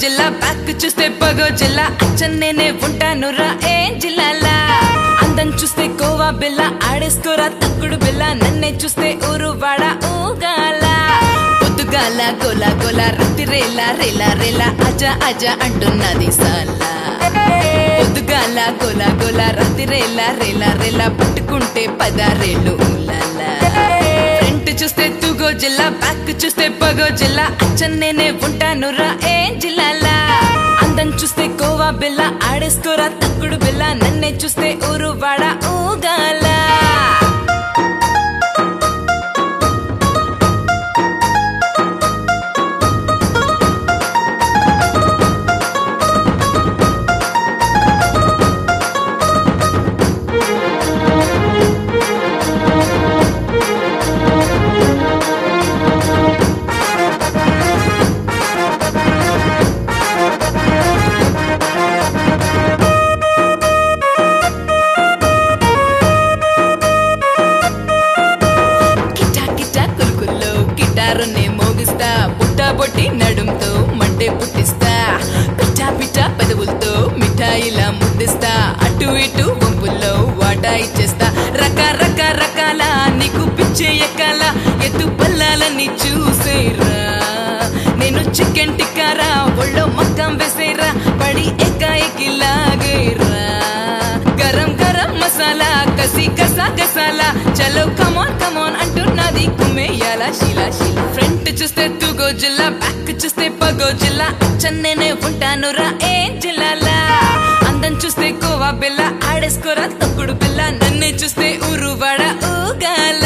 జిల్లా బ్యాక్ చూస్తే పగో జిల్లా అచ్చన్ నేనే ఉంటాను రా ఏం జిల్లాలా అందం చూస్తే కోవా బిల్ల ఆడేసుకోరా తక్కుడు బిల్ల నన్నే చూస్తే ఊరు వాడ ఊగాల పొద్దుగాల గోల గోల రతి రేలా రేలా రేలా అజ అజ అంటున్నది సాలా పొద్దుగాల గోల గోల రతి రేలా రేలా రేలా పట్టుకుంటే పదారేళ్ళు ఊలాలా ఫ్రంట్ చూస్తే తూగో జిల్లా బ్యాక్ చూస్తే పగో జిల్లా అచ్చన్ నేనే ఉంటాను రా ఏం జిల్లాలా అందం చూస్తే కోవా బిల్ల ఆడేసుకోరా తక్కుడు బిల్ల నన్నే చూస్తే ఊరు వాడ ఊగాల కిటా కిటా కులుకుల్లో గిటారునే మోగిస్తా బుట్ట బొట్టి నడుంతో మంటే పుట్టిస్తా పిట్టా పిట్టా పెదవులతో మిఠాయిలా ముద్దిస్తా అటు ఇటు వంపుల్లో వాటా ఇచ్చేస్తా రక రక రకాల నీకు పిచ్చే ఎక్కాల ఎత్తు పల్లాలని చూసేరా నేను చికెన్ టిక్కారా ఒళ్ళో మక్కం వేసేరా పడి ఎక్కాయికి లాగేరా గరం గరం మసాలా కసి కసా గసాలా చలో కమాన్ కమాన్ అంటున్నది కుమ్మేయాల శీలా శీలా ఫ్రంట్ చూస్తే తూగో జిల్లా బ్యాక్ చూస్తే పగో జిల్లా చెన్నైనే ఉంటాను రా ఏం జిల్లాలా అందం చూస్తే కోవా బిల్ల ఆడేసుకోరా తొక్కుడు పిల్ల నన్నే చూస్తే ఊరు వాడ ఊగాల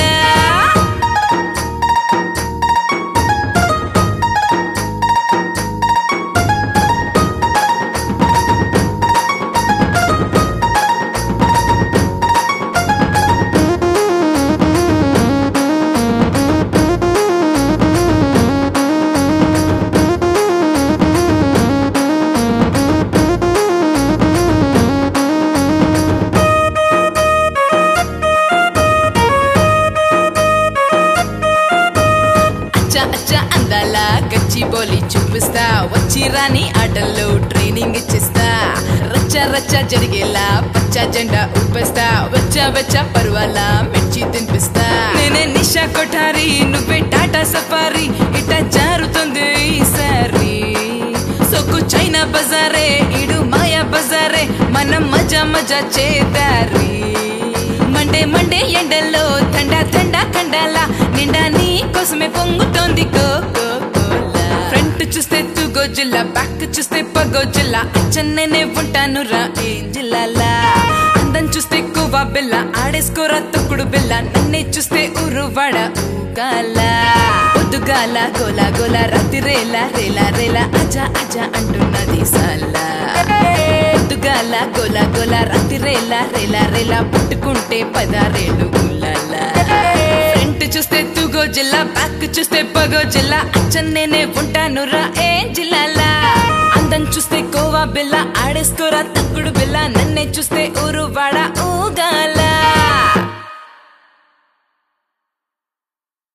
అచ్చా అచ్చా అందాల గచ్చి బోలి చూపిస్తా వచ్చి రాని ఆటల్లో ట్రైనింగ్ ఇచ్చిస్తా రచ్చ రచ్చ జరిగేలా పచ్చ జెండా ఊపేస్తా వచ్చ వచ్చ పర్వాల మెచ్చి తినిపిస్తా నేనే నిషా కొఠారి నువ్వే టాటా సఫారీ ఇట జారుతుంది ఈసారి సొక్కు చైనా బజారే ఇడు మాయా బజారే మనం మజా మజా చేదారి మండే మండే ఎండల్లో తండా తండా కండాల నిండా నీ కోసమే పొంగుతోంది కోకో ఫ్రంట్ చూస్తే తూగో జిల్లా బ్యాక్ చూస్తే పగో జిల్లా చెన్నైనే ఉంటాను రా ఏం జిల్లాలా అందం చూస్తే కోవా బిల్ల ఆడేసుకోరా తొక్కుడు బిల్ల నన్నే చూస్తే ఊరు వాడ ఊగాల పొద్దుగాల గోల గోల రాతి రేలా రేలా రేలా అజా అజా అంటున్నది సాలా పొద్దుగాల గోల గోల రాతి రేలా రేలా రేలా పట్టుకుంటే పదారేళ్ళు గుల్లాలా ఫ్రంట్ చూస్తే తూగో జిల్లా బ్యాక్ చూస్తే పగో జిల్లా అచ్చన్ నేనే ఉంటాను రా ఏం జిల్లాలా అందం చూస్తే కోవా బిల్ల ఆడేసుకోరా తక్కుడు బిల్ల నన్నే చూస్తే ఊరు వాడ ఊ